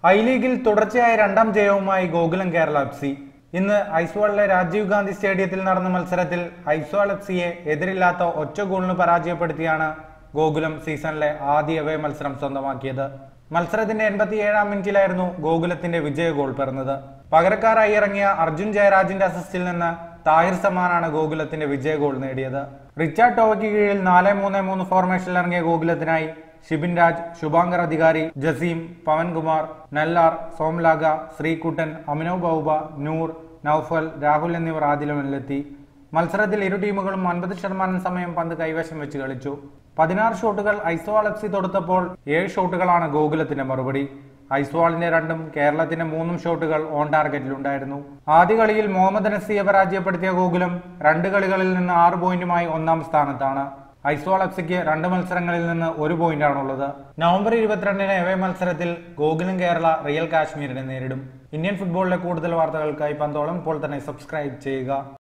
I ലീഗിൽ തുടർച്ചയായ രണ്ടാം ജയവുമായി ഗോകുലം കേരള എഫ് സി ഇന്ന് ഐസ്വാളിലെ രാജീവ് ഗാന്ധി സ്റ്റേഡിയത്തിൽ നടന്ന മത്സരത്തിൽ ഐസ്വാൾ എഫ് സിയെ എതിരില്ലാത്ത ഒറ്റ ഗോളിന് പരാജയപ്പെടുത്തിയാണ് ഗോകുലം സീസണിലെ ആദ്യ അവേ മത്സരം സ്വന്തമാക്കിയത് മത്സരത്തിന്റെ എൺപത്തിയേഴാം മിനിറ്റിലായിരുന്നു ഗോകുലത്തിന്റെ വിജയ ഗോൾ പിറന്നത് പകരക്കാരായി ഇറങ്ങിയ അർജുൻ ജയരാജിന്റെ അസിസ്റ്റിൽ നിന്ന് താഹിർ സമാനാണ് ഗോകുലത്തിന്റെ വിജയ ഗോൾ നേടിയത് റിച്ചാർഡ് ടോവയ്ക്ക് കീഴിൽ നാല് മൂന്ന് മൂന്ന് ഫോർമേഷനിൽ ഇറങ്ങിയ ഗോകുലത്തിനായി ഷിബിൻ രാജ് ശുഭാങ്കർ അധികാരി ജസീം പവൻകുമാർ നെല്ലാർ സോംലാഗ ശ്രീകുട്ടൻ അമിനവ് ബൗബ നൂർ നൌഫൽ രാഹുൽ എന്നിവർ ആദ്യ ലെവലിലെത്തി മത്സരത്തിൽ ഇരു ടീമുകളും അൻപത് ശതമാനം സമയം പന്ത് കൈവശം വെച്ച് കളിച്ചു പതിനാറ് ഷോട്ടുകൾ ഐസ്വാൾ എഫ് സി തൊടുത്തപ്പോൾ ഏഴ് ഷോട്ടുകളാണ് ഗോകുലത്തിന്റെ മറുപടി ഐസ്വാളിന്റെ രണ്ടും കേരളത്തിന്റെ മൂന്നും ഷോട്ടുകൾ ഓൺ ടാർഗറ്റിലുണ്ടായിരുന്നു ആദ്യ കളിയിൽ മുഹമ്മദ് നസിയെ പരാജയപ്പെടുത്തിയ ഗോകുലം രണ്ട് കളികളിൽ നിന്ന് ആറ് പോയിന്റുമായി ഒന്നാം സ്ഥാനത്താണ് ഐസ്വാൾ എഫ് സിക്ക് രണ്ട് മത്സരങ്ങളിൽ നിന്ന് ഒരു പോയിന്റാണുള്ളത് നവംബർ ഇരുപത്തിരണ്ടിന് എവേ മത്സരത്തിൽ ഗോകുലം കേരള റിയൽ കാശ്മീരിനെ നേരിടും ഇന്ത്യൻ ഫുട്ബോളിലെ കൂടുതൽ വാർത്തകൾക്കായി പന്തോളം ഇപ്പോൾ തന്നെ സബ്സ്ക്രൈബ് ചെയ്യുക